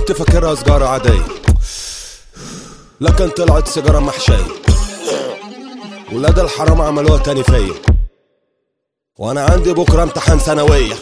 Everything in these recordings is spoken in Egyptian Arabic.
كنت فاكرها سجارة عادية لكن طلعت سيجارة محشية ولاد الحرام عملوها تاني فيا وانا عندي بكرة امتحان ثانوية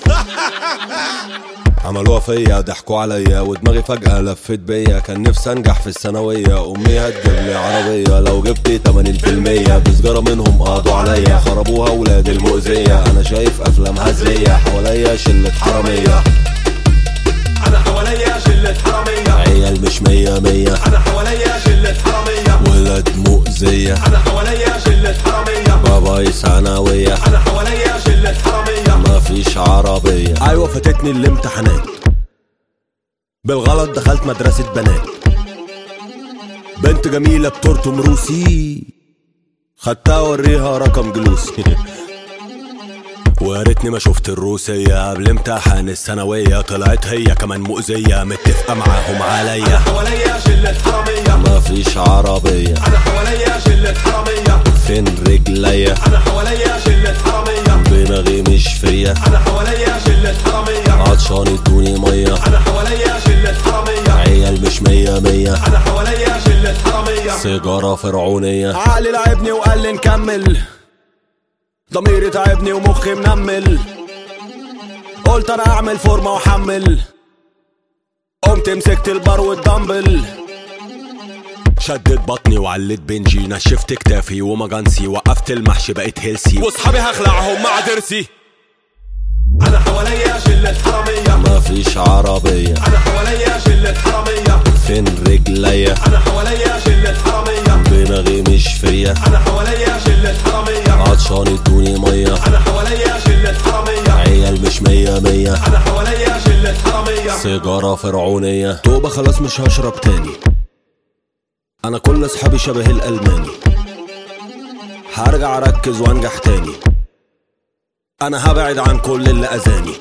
عملوها فيا ضحكوا عليا ودماغي فجأة لفت بيا كان نفسي انجح في الثانوية امي هتجيب لي عربية لو جبت 80% بسجارة منهم قضوا عليا خربوها ولاد المؤذية انا شايف افلام هزلية حواليا شلة حرامية انا حواليا شلة حرامية عيال مش مية مية انا حواليا شلة حرامية ولاد مؤذية انا حواليا شلة حرامية باباي ثانوية انا حواليا شلة حرامية مفيش عربية ايوه فاتتني الامتحانات بالغلط دخلت مدرسة بنات بنت جميلة بترتم روسي خدتها اوريها رقم جلوسي ويا ريتني ما شفت الروسية قبل امتحان الثانوية طلعت هي كمان مؤذية متفقة معاهم عليا حواليا شلة حرامية مفيش عربية انا حواليا شلة حرامية فين رجليا انا حواليا شلة حرامية دماغي مش فيا انا حواليا شلة حرامية عطشان ادوني مية انا حواليا شلة حرامية عيال مش مية مية انا حواليا شلة حرامية سيجارة فرعونية عقلي لعبني وقال لي نكمل ضميري تعبني ومخي منمل قلت انا اعمل فورمة واحمل قمت مسكت البار والدمبل شدت بطني وعلت بنجي نشفت كتافي ومجانسي وقفت المحشي بقيت هيلسي واصحابي هخلعهم مع ضرسي انا حواليا شلة حرامية مفيش عربية انا حواليا شلة حرامية فين رجليا انا حواليا شلة حرامية دماغي مش فيا انا حواليا شلة حرامية عطشان ادوني مية انا حواليا شلة حرامية عيال مش مية مية انا حواليا شلة حرامية سيجارة فرعونية توبة خلاص مش هشرب تاني أنا كل أصحابي شبه الألماني هرجع أركز وأنجح تاني أنا هبعد عن كل اللي أذاني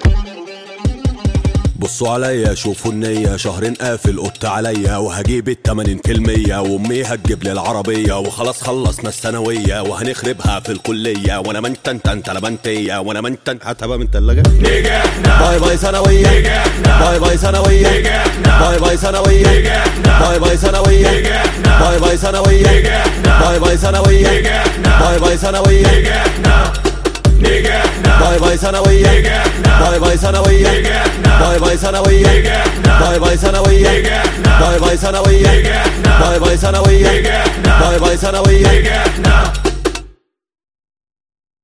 بصوا عليا شوفوا النية شهرين قافل قط عليا وهجيب التمانين في المية وامي هتجيب لي العربية وخلاص خلصنا الثانوية وهنخربها في الكلية وانا منتن تن تلبنتية وانا منتن هتبقى من تلاجة نجحنا باي باي ثانوية نجحنا باي باي ثانوية نجحنا باي باي ثانوية نجحنا باي باي ثانوية نجحنا باي باي ثانوية نجحنا باي باي ثانوية نجحنا باي باي ثانوية نجحنا نجحنا باي باي ثانوية نجحنا باي باي ثانوية نجحنا باي باي ثانوية نجحنا باي باي ثانوية نجحنا باي باي ثانوية نجحنا باي باي ثانوية نجحنا باي باي ثانوية نجحنا